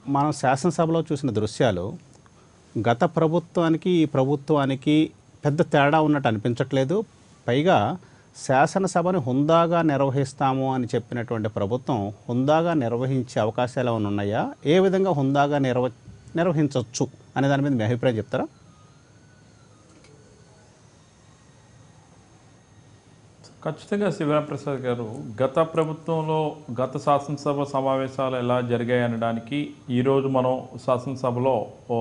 మనం శాసనసభలో చూసిన దృశ్యాలు గత ప్రభుత్వానికి ఈ ప్రభుత్వానికి పెద్ద తేడా ఉన్నట్టు అనిపించట్లేదు పైగా శాసనసభని హుందాగా నిర్వహిస్తాము అని చెప్పినటువంటి ప్రభుత్వం హుందాగా నిర్వహించే అవకాశాలు ఏమైనా ఉన్నాయా ఏ విధంగా హుందాగా నిర్వ నిర్వహించవచ్చు అనే దాని మీద మీ అభిప్రాయం చెప్తారా ఖచ్చితంగా శివరామప్రసాద్ గారు గత ప్రభుత్వంలో గత శాసనసభ సమావేశాలు ఎలా జరిగాయి అనడానికి ఈరోజు మనం శాసనసభలో ఓ,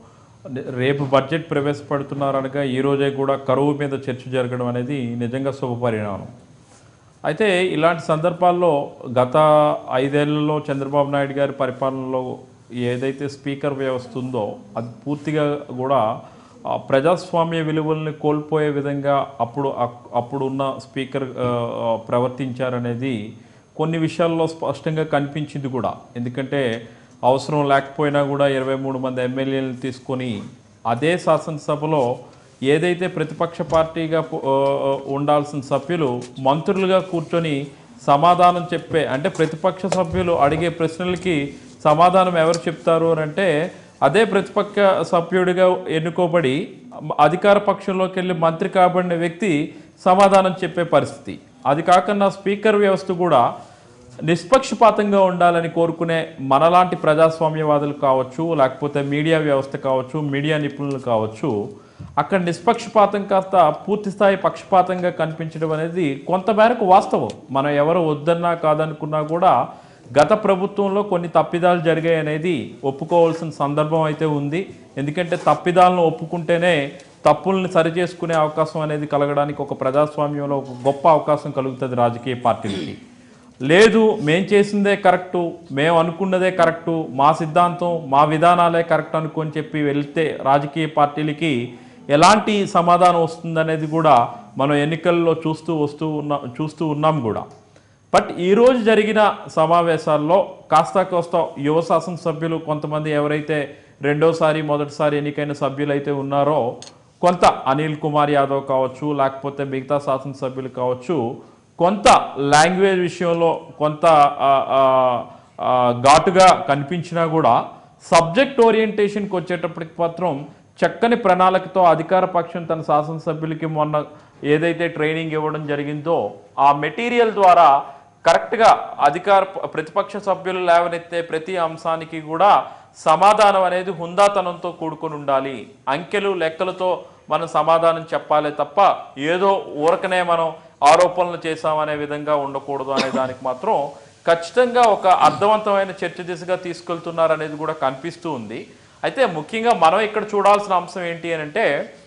రేపు బడ్జెట్ ప్రవేశపెడుతున్నారనగా ఈ రోజే కూడా కరువు మీద చర్చ జరగడం అనేది నిజంగా శుభపరిణామం అయితే ఇలాంటి సందర్భాల్లో గత ఐదేళ్లలో చంద్రబాబు నాయుడు గారి పరిపాలనలో ఏదైతే స్పీకర్ వ్యవస్థ ఉందో అది పూర్తిగా కూడా ఆ, ప్రజాస్వామ్య విలువల్ని కోల్పోయే విధంగా అప్పుడు అక్- అప్పుడు ఉన్న స్పీకర్ ఆ, ఆ, ప్రవర్తించారనేది కొన్ని విషయాల్లో స్పష్టంగా కనిపించింది కూడా ఎందుకంటే అవసరం లేకపోయినా కూడా ఇరవై మూడు మంది ఎమ్మెల్యేలను తీసుకొని అదే శాసనసభలో ఏదైతే ప్రతిపక్ష పార్టీగా పు- ఆ, ఆ, ఉండాల్సిన సభ్యులు మంత్రులుగా కూర్చొని సమాధానం చెప్పే అంటే ప్రతిపక్ష సభ్యులు అడిగే ప్రశ్నలకి సమాధానం ఎవరు చెప్తారు అని అంటే అదే ప్రతిపక్ష సభ్యుడిగా ఎన్నుకోబడి అధికార పక్షంలోకి వెళ్ళి మంత్రి కాబడిన వ్యక్తి సమాధానం చెప్పే పరిస్థితి అది కాకుండా స్పీకర్ వ్యవస్థ కూడా నిష్పక్షపాతంగా ఉండాలని కోరుకునే మనలాంటి ప్రజాస్వామ్యవాదులు కావచ్చు లేకపోతే మీడియా వ్యవస్థ కావచ్చు మీడియా నిపుణులు కావచ్చు అక్కడ నిష్పక్షపాతం కాస్త పూర్తి స్థాయి పక్షపాతంగా కనిపించడం అనేది కొంతమేరకు వాస్తవం మనం ఎవరు వద్దన్నా కాదనుకున్నా కూడా గత ప్రభుత్వంలో కొన్ని తప్పిదాలు జరిగాయి అనేది ఒప్పుకోవాల్సిన సందర్భం అయితే ఉంది ఎందుకంటే తప్పిదాలను ఒప్పుకుంటేనే తప్పుల్ని సరిచేసుకునే అవకాశం అనేది కలగడానికి ఒక ప్రజాస్వామ్యంలో ఒక గొప్ప అవకాశం కలుగుతుంది రాజకీయ పార్టీలకి లేదు మేం చేసిందే కరెక్టు మేము అనుకున్నదే కరెక్టు మా సిద్ధాంతం మా విధానాలే కరెక్ట్ అనుకొని చెప్పి వెళ్తే రాజకీయ పార్టీలకి ఎలాంటి సమాధానం వస్తుందనేది కూడా మనం ఎన్నికల్లో చూస్తూ వస్తూ ఉన్న చూస్తూ ఉన్నాం కూడా బట్ ఈరోజు జరిగిన సమావేశాల్లో కాస్త కోస్త యువ శాసనసభ్యులు కొంతమంది ఎవరైతే రెండోసారి మొదటిసారి ఎన్నికైన సభ్యులైతే ఉన్నారో కొంత అనిల్ కుమార్ యాదవ్ కావచ్చు లేకపోతే మిగతా శాసనసభ్యులు కావచ్చు కొంత లాంగ్వేజ్ విషయంలో కొంత ఆ, ఆ, ఆ, ఘాటుగా కనిపించినా కూడా సబ్జెక్ట్ ఓరియంటేషన్కి వచ్చేటప్పటికి మాత్రం చక్కని ప్రణాళికతో అధికార పక్షం తన శాసనసభ్యులకి మొన్న ఏదైతే ట్రైనింగ్ ఇవ్వడం జరిగిందో ఆ మెటీరియల్ ద్వారా కరెక్ట్గా అధికార ప్రతిపక్ష సభ్యులు లేవనెత్తే ప్రతి అంశానికి కూడా సమాధానం అనేది హుందాతనంతో కూడుకొని ఉండాలి అంకెలు లెక్కలతో మనం సమాధానం చెప్పాలి తప్ప ఏదో ఊరకనే మనం ఆరోపణలు చేశామనే విధంగా ఉండకూడదు అనే దానికి మాత్రం ఖచ్చితంగా ఒక అర్థవంతమైన చర్చ దిశగా తీసుకెళ్తున్నారు అనేది కూడా కనిపిస్తూ ఉంది అయితే ముఖ్యంగా మనం ఇక్కడ చూడాల్సిన అంశం ఏంటి అని అంటే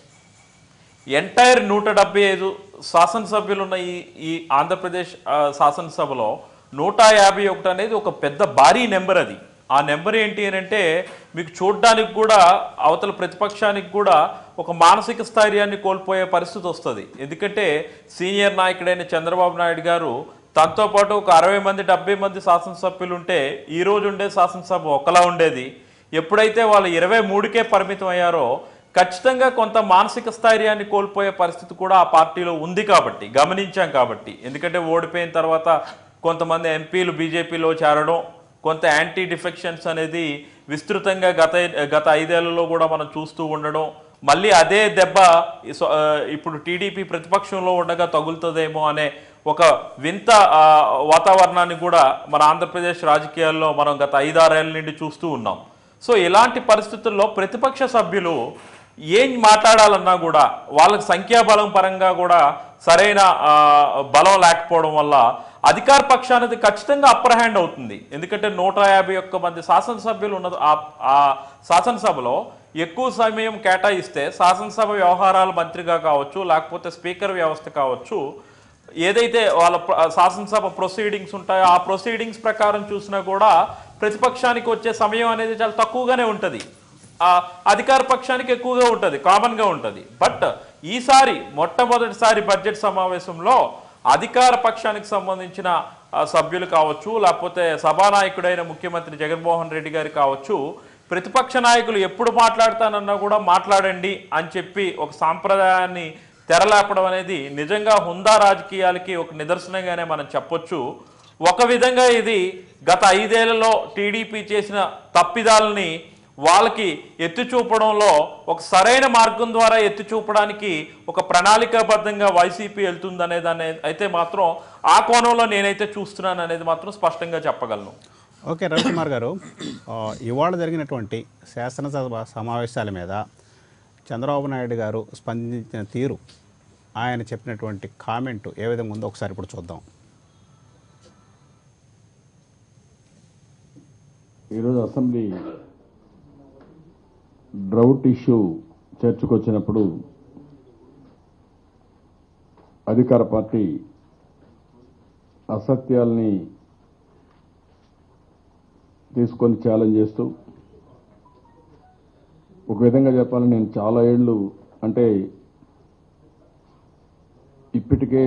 ఎంటైర్ నూట డెబ్బై ఐదు శాసనసభ్యులు ఉన్న ఈ ఈ ఆంధ్రప్రదేశ్ ఆ, శాసనసభలో నూట యాభై ఒకటి అనేది ఒక పెద్ద భారీ నెంబర్ అది ఆ నెంబర్ ఏంటి అని అంటే మీకు చూడడానికి కూడా అవతల ప్రతిపక్షానికి కూడా ఒక మానసిక స్థైర్యాన్ని కోల్పోయే పరిస్థితి వస్తుంది ఎందుకంటే సీనియర్ నాయకుడైన చంద్రబాబు నాయుడు గారు తనతో పాటు ఒక అరవై మంది డెబ్బై మంది శాసనసభ్యులు ఉంటే ఈ రోజు ఉండే శాసనసభ ఒకలా ఉండేది ఎప్పుడైతే వాళ్ళు ఇరవై మూడుకే పరిమితం అయ్యారో ఖచ్చితంగా కొంత మానసిక స్థైర్యాన్ని కోల్పోయే పరిస్థితి కూడా ఆ పార్టీలో ఉంది కాబట్టి గమనించాం కాబట్టి ఎందుకంటే ఓడిపోయిన తర్వాత కొంతమంది ఎంపీలు బీజేపీలో చేరడం కొంత యాంటీ డిఫెక్షన్స్ అనేది విస్తృతంగా గత గత ఐదేళ్లలో కూడా మనం చూస్తూ ఉండడం మళ్ళీ అదే దెబ్బ ఈ సొ- ఆ, ఇప్పుడు టీడీపీ ప్రతిపక్షంలో ఉండగా తగులుతుందేమో అనే ఒక వింత ఆ, వాతావరణాన్ని కూడా మన ఆంధ్రప్రదేశ్ రాజకీయాల్లో మనం గత ఐదారేళ్ల నుండి చూస్తూ ఉన్నాం సో ఇలాంటి పరిస్థితుల్లో ప్రతిపక్ష సభ్యులు ఏం మాట్లాడాలన్నా కూడా వాళ్ళకి సంఖ్యాబలం పరంగా కూడా సరైన ఆ, బలం లేకపోవడం వల్ల అధికార పక్షానికి ఖచ్చితంగా అప్పర్ హ్యాండ్ అవుతుంది ఎందుకంటే నూట యాభై ఒక్క మంది శాసనసభ్యులు ఉన్న ఆ- ఆ శాసనసభలో ఎక్కువ సమయం కేటాయిస్తే శాసనసభ వ్యవహారాల మంత్రిగా కావచ్చు లేకపోతే స్పీకర్ వ్యవస్థ కావచ్చు ఏదైతే వాళ్ళ ప్ర- శాసనసభ ప్రొసీడింగ్స్ ఉంటాయో ఆ ప్రొసీడింగ్స్ ప్రకారం చూసినా కూడా ప్రతిపక్షానికి వచ్చే సమయం అనేది చాలా తక్కువగానే ఉంటుంది ఆ అధికార పక్షానికి ఎక్కువగా ఉంటుంది కామన్గా ఉంటుంది బట్ ఈసారి మొట్టమొదటిసారి బడ్జెట్ సమావేశంలో అధికార పక్షానికి సంబంధించిన ఆ, సభ్యులు కావచ్చు లేకపోతే సభానాయకుడైన ముఖ్యమంత్రి జగన్మోహన్ రెడ్డి గారు కావచ్చు ప్రతిపక్ష నాయకులు ఎప్పుడు మాట్లాడతానన్నా కూడా మాట్లాడండి అని చెప్పి ఒక సాంప్రదాయాన్ని తెరలేపడం అనేది నిజంగా హుందా రాజకీయాలకి ఒక నిదర్శనంగానే మనం చెప్పొచ్చు ఒక విధంగా ఇది గత ఐదేళ్లలో టీడీపీ చేసిన తప్పిదాలని వాళ్ళకి ఎత్తి చూపడంలో ఒక సరైన మార్గం ద్వారా ఎత్తి చూపడానికి ఒక ప్రణాళికాబద్ధంగా వైసీపీ వెళ్తుందనే దాన్ని అయితే మాత్రం ఆ కోణంలో నేనైతే చూస్తున్నాను అనేది మాత్రం స్పష్టంగా చెప్పగలను ఓకే రవికుమార్ గారు ఆ, ఇవాళ జరిగినటువంటి శాసనసభ సమావేశాల మీద చంద్రబాబు నాయుడు గారు స్పందించిన తీరు ఆయన చెప్పినటువంటి కామెంట్ ఏ విధంగా ఉందో ఒకసారి ఇప్పుడు చూద్దాం ఈరోజు అసెంబ్లీ డ్రౌట్ ఇష్యూ చర్చకు వచ్చినప్పుడు అధికార పార్టీ అసత్యాల్ని తీసుకొని ఛాలెంజ్ చేస్తూ ఒక విధంగా చెప్పాలని నేను చాలా ఏళ్ళు అంటే ఇప్పటికే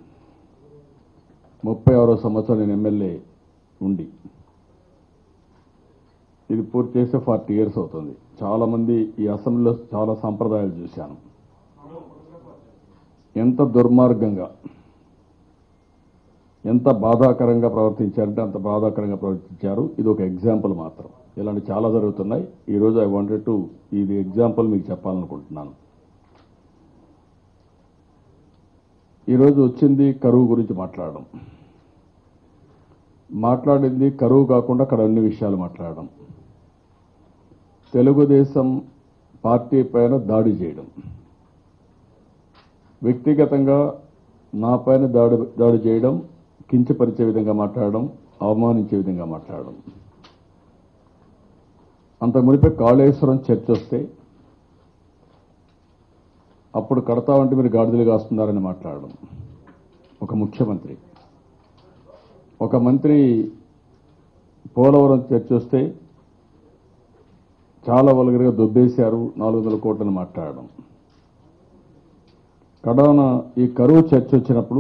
ముప్పై ఆరో సంవత్సరం నేను ఎమ్మెల్యే ఉండి ఇది పూర్తి చేస్తే ఫార్టీ ఇయర్స్ అవుతుంది చాలా మంది ఈ అసెంబ్లీలో చాలా సాంప్రదాయాలు చూశాను ఎంత దుర్మార్గంగా ఎంత బాధాకరంగా ప్రవర్తించారంటే అంత బాధాకరంగా ప్రవర్తించారు ఇది ఒక ఎగ్జాంపుల్ మాత్రం ఇలాంటి చాలా జరుగుతున్నాయి ఈరోజు ఐ వాంటెడ్ టు ఇది ఎగ్జాంపుల్ మీకు చెప్పాలనుకుంటున్నాను ఈరోజు వచ్చింది కరువు గురించి మాట్లాడడం మాట్లాడింది కరువు కాకుండా అక్కడ అన్ని విషయాలు మాట్లాడడం తెలుగుదేశం పార్టీ పైన దాడి చేయడం వ్యక్తిగతంగా నా పైన దాడి దాడి చేయడం కించపరిచే విధంగా మాట్లాడడం అవమానించే విధంగా మాట్లాడడం అంత మునిపే కాళేశ్వరం చర్చ వస్తే అప్పుడు కడతామంటే మీరు గాడిదలు కాస్తున్నారని మాట్లాడడం ఒక ముఖ్యమంత్రి ఒక మంత్రి పోలవరం చర్చ వస్తే చాలా వల్గర్గా దొబ్బేశారు నాలుగు వందల కోట్లని మాట్లాడడం కరోనా ఈ కరువు చర్చ వచ్చినప్పుడు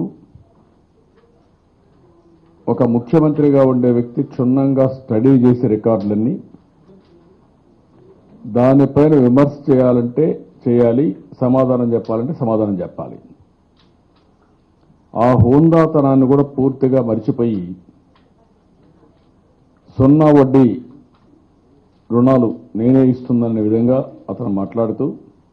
ఒక ముఖ్యమంత్రిగా ఉండే వ్యక్తి క్షుణ్ణంగా స్టడీ చేసే రికార్డులన్నీ దానిపైన విమర్శ చేయాలంటే చేయాలి సమాధానం చెప్పాలంటే సమాధానం చెప్పాలి ఆ హోందాతనాన్ని కూడా పూర్తిగా మర్చిపోయి సున్నా వడ్డీ రుణాలు నేనే ఇస్తుందనే విధంగా అతను మాట్లాడుతూ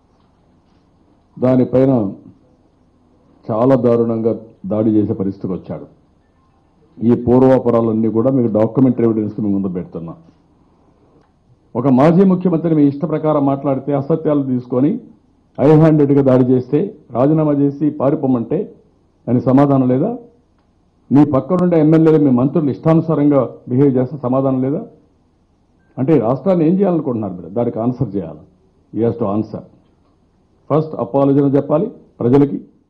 దానిపైన చాలా దారుణంగా దాడి చేసే పరిస్థితికి వచ్చాడు ఈ పూర్వాపరాలన్నీ కూడా మీకు డాక్యుమెంటరీ ఎవిడెన్స్ మీ ముందు పెడుతున్నా ఒక మాజీ ముఖ్యమంత్రి మీ ఇష్ట ప్రకారం మాట్లాడితే అసత్యాలు తీసుకొని ఐ హ్యాండెడ్గా దాడి చేస్తే రాజీనామా చేసి పారిపోమంటే అని సమాధానం లేదా మీ పక్కనుండే ఎమ్మెల్యేలు మీ మంత్రులు ఇష్టానుసారంగా బిహేవ్ చేస్తే సమాధానం లేదా అంటే రాష్ట్రాన్ని ఏం చేయాలనుకుంటున్నారు మీరు దానికి ఆన్సర్ చేయాలి you has to answer first apology చెప్పాలి ప్రజలకి